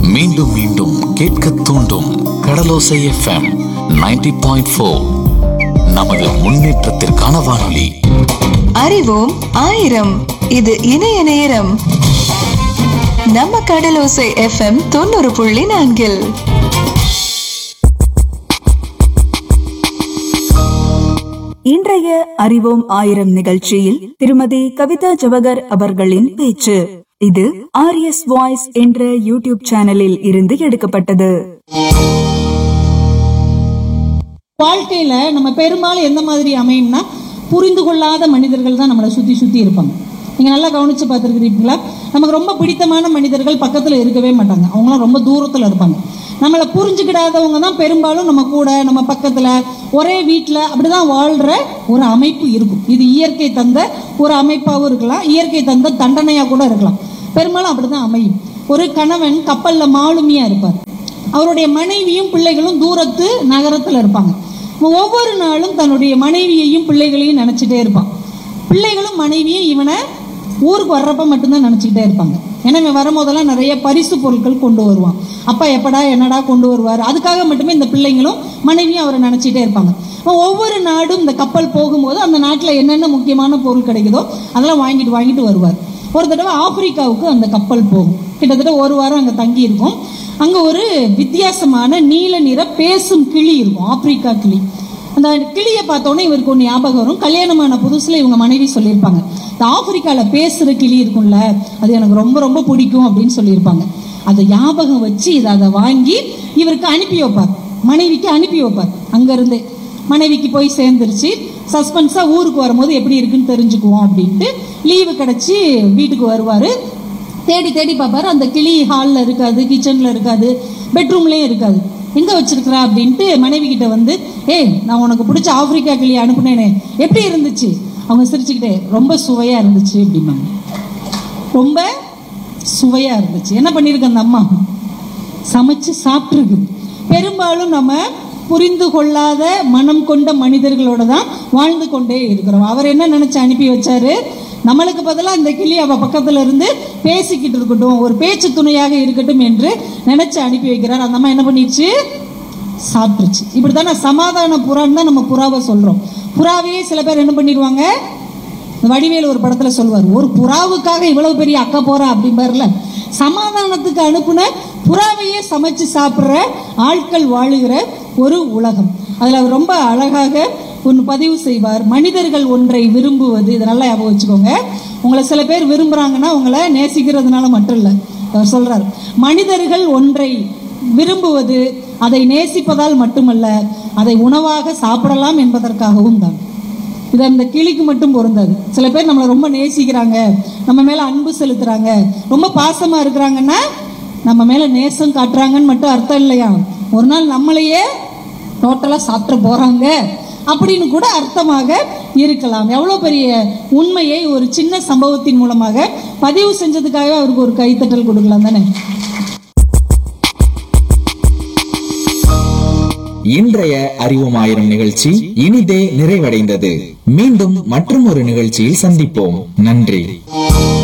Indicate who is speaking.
Speaker 1: மீண்டும் மீண்டும் கேட்க தூண்டும் கடலோசை எஃப்எம் 90.4 பாயிண்ட் ஃபோர் நமது முன்னேற்றத்திற்கான வானொலி
Speaker 2: அறிவோம் ஆயிரம் இது இணைய நேரம் நம்ம கடலோசை எஃப்எம் தொண்ணூறு புள்ளி நான்கில்
Speaker 3: இன்றைய அறிவோம் ஆயிரம் நிகழ்ச்சியில் திருமதி கவிதா ஜவகர் அவர்களின் பேச்சு இது ஆர்எஸ் வாய்ஸ் என்ற யூடியூப் சேனலில் இருந்து எடுக்கப்பட்டது
Speaker 4: வாழ்க்கையில நம்ம பெரும்பாலும் எந்த மாதிரி அமையும்னா புரிந்து கொள்ளாத மனிதர்கள் தான் நம்மளை சுத்தி சுத்தி இருப்பாங்க நீங்க நல்லா கவனிச்சு பார்த்துருக்கிறீங்களா நமக்கு ரொம்ப பிடித்தமான மனிதர்கள் பக்கத்துல இருக்கவே மாட்டாங்க அவங்களாம் ரொம்ப தூரத்துல இருப்பாங்க நம்மளை புரிஞ்சுக்கிடாதவங்க தான் பெரும்பாலும் நம்ம கூட நம்ம பக்கத்துல ஒரே வீட்டில் அப்படிதான் வாழ்ற ஒரு அமைப்பு இருக்கும் இது இயற்கை தந்த ஒரு அமைப்பாகவும் இருக்கலாம் இயற்கை தந்த தண்டனையா கூட இருக்கலாம் பெரும்பாலும் அப்படிதான் அமையும் ஒரு கணவன் கப்பல்ல மாலுமியா இருப்பார் அவருடைய மனைவியும் பிள்ளைகளும் தூரத்து நகரத்துல இருப்பாங்க ஒவ்வொரு நாளும் தன்னுடைய மனைவியையும் பிள்ளைகளையும் நினைச்சிட்டே இருப்பான் பிள்ளைகளும் மனைவியும் இவனை ஊருக்கு வர்றப்ப மட்டும்தான் நினைச்சுக்கிட்டே இருப்பாங்க ஏன்னா இவன் வரும்போதெல்லாம் நிறைய பரிசு பொருட்கள் கொண்டு வருவான் அப்பா எப்படா என்னடா கொண்டு வருவார் அதுக்காக மட்டுமே இந்த பிள்ளைங்களும் மனைவியும் அவரை நினைச்சிட்டே இருப்பாங்க அவன் ஒவ்வொரு நாடும் இந்த கப்பல் போகும்போது அந்த நாட்டில் என்னென்ன முக்கியமான பொருள் கிடைக்குதோ அதெல்லாம் வாங்கிட்டு வாங்கிட்டு வருவார் ஒரு தடவை ஆப்பிரிக்காவுக்கு அந்த கப்பல் போகும் கிட்டத்தட்ட ஒரு வாரம் அங்கே தங்கி இருக்கும் அங்கே ஒரு வித்தியாசமான நீல நிற பேசும் கிளி இருக்கும் ஆப்பிரிக்கா கிளி அந்த கிளியை பார்த்தோன்னே இவருக்கு ஒன்று ஞாபகம் வரும் கல்யாணமான புதுசுல இவங்க மனைவி சொல்லியிருப்பாங்க இந்த ஆப்பிரிக்காவில் பேசுகிற கிளி இருக்கும்ல அது எனக்கு ரொம்ப ரொம்ப பிடிக்கும் அப்படின்னு சொல்லியிருப்பாங்க அதை ஞாபகம் வச்சு இதை அதை வாங்கி இவருக்கு அனுப்பி வைப்பார் மனைவிக்கு அனுப்பி வைப்பார் அங்கேருந்தே மனைவிக்கு போய் சேர்ந்துருச்சு சஸ்பென்ஸாக ஊருக்கு வரும்போது எப்படி இருக்குன்னு தெரிஞ்சுக்குவோம் அப்படின்ட்டு லீவு கிடச்சி வீட்டுக்கு வருவார் தேடி தேடி பார்ப்பாரு அந்த கிளி ஹாலில் இருக்காது கிச்சனில் இருக்காது பெட்ரூம்லேயும் இருக்காது எங்கே வச்சிருக்கிறா அப்படின்ட்டு மனைவி கிட்ட வந்து ஏய் நான் உனக்கு பிடிச்ச ஆப்பிரிக்கா கிளி அனுப்புனேனே எப்படி இருந்துச்சு அவங்க சிரிச்சுக்கிட்டே ரொம்ப சுவையாக இருந்துச்சு அப்படிம்பாங்க ரொம்ப சுவையாக இருந்துச்சு என்ன பண்ணியிருக்கு அந்த அம்மா சமைச்சு சாப்பிட்ருக்கு பெரும்பாலும் நம்ம புரிந்து கொள்ளாத மனம் கொண்ட மனிதர்களோட தான் வாழ்ந்து கொண்டே இருக்கிறோம் அவர் என்ன நினைச்சு அனுப்பி வச்சாரு நம்மளுக்கு பதிலாக இந்த கிளி அவ பக்கத்துல இருந்து பேசிக்கிட்டு இருக்கட்டும் ஒரு பேச்சு துணையாக இருக்கட்டும் என்று நினைச்சு அனுப்பி வைக்கிறார் அந்த அம்மா என்ன பண்ணிடுச்சு சாப்பிட்டுருச்சு இப்படித்தானே சமாதான புறான்னு தான் நம்ம புறாவை சொல்றோம் புறாவையே சில பேர் என்ன பண்ணிடுவாங்க இந்த வடிவேலு ஒரு படத்துல சொல்வார் ஒரு புறாவுக்காக இவ்வளவு பெரிய அக்கா போறா அப்படிம்பாருல சமாதானத்துக்கு அனுப்புன புறாவையே சமைச்சு சாப்பிடுற ஆட்கள் வாழுகிற ஒரு உலகம் அதுல அவர் ரொம்ப அழகாக ஒன்று பதிவு செய்வார் மனிதர்கள் ஒன்றை விரும்புவது இதை நல்லா ஞாபகம் வச்சுக்கோங்க உங்களை சில பேர் விரும்புறாங்கன்னா உங்களை நேசிக்கிறதுனால மட்டும் இல்லை அவர் சொல்றார் மனிதர்கள் ஒன்றை விரும்புவது அதை நேசிப்பதால் மட்டுமல்ல அதை உணவாக சாப்பிடலாம் என்பதற்காகவும் தான் இது அந்த கிளிக்கு மட்டும் பொருந்தாது சில பேர் நம்மளை ரொம்ப நேசிக்கிறாங்க நம்ம மேல அன்பு செலுத்துறாங்க ரொம்ப பாசமா இருக்கிறாங்கன்னா நம்ம மேல நேசம் காட்டுறாங்கன்னு மட்டும் அர்த்தம் இல்லையா ஒரு நாள் நம்மளையே டோட்டலா சாப்பிட போறாங்க அப்படின்னு கூட அர்த்தமாக இருக்கலாம் எவ்வளவு பெரிய உண்மையை ஒரு சின்ன சம்பவத்தின் மூலமாக பதிவு செஞ்சதுக்காக அவருக்கு ஒரு கைத்தட்டல் கொடுக்கலாம் தானே
Speaker 5: இன்றைய அறிவோம் ஆயிரம் நிகழ்ச்சி இனிதே நிறைவடைந்தது மீண்டும் மற்றும் ஒரு நிகழ்ச்சியில் சந்திப்போம் நன்றி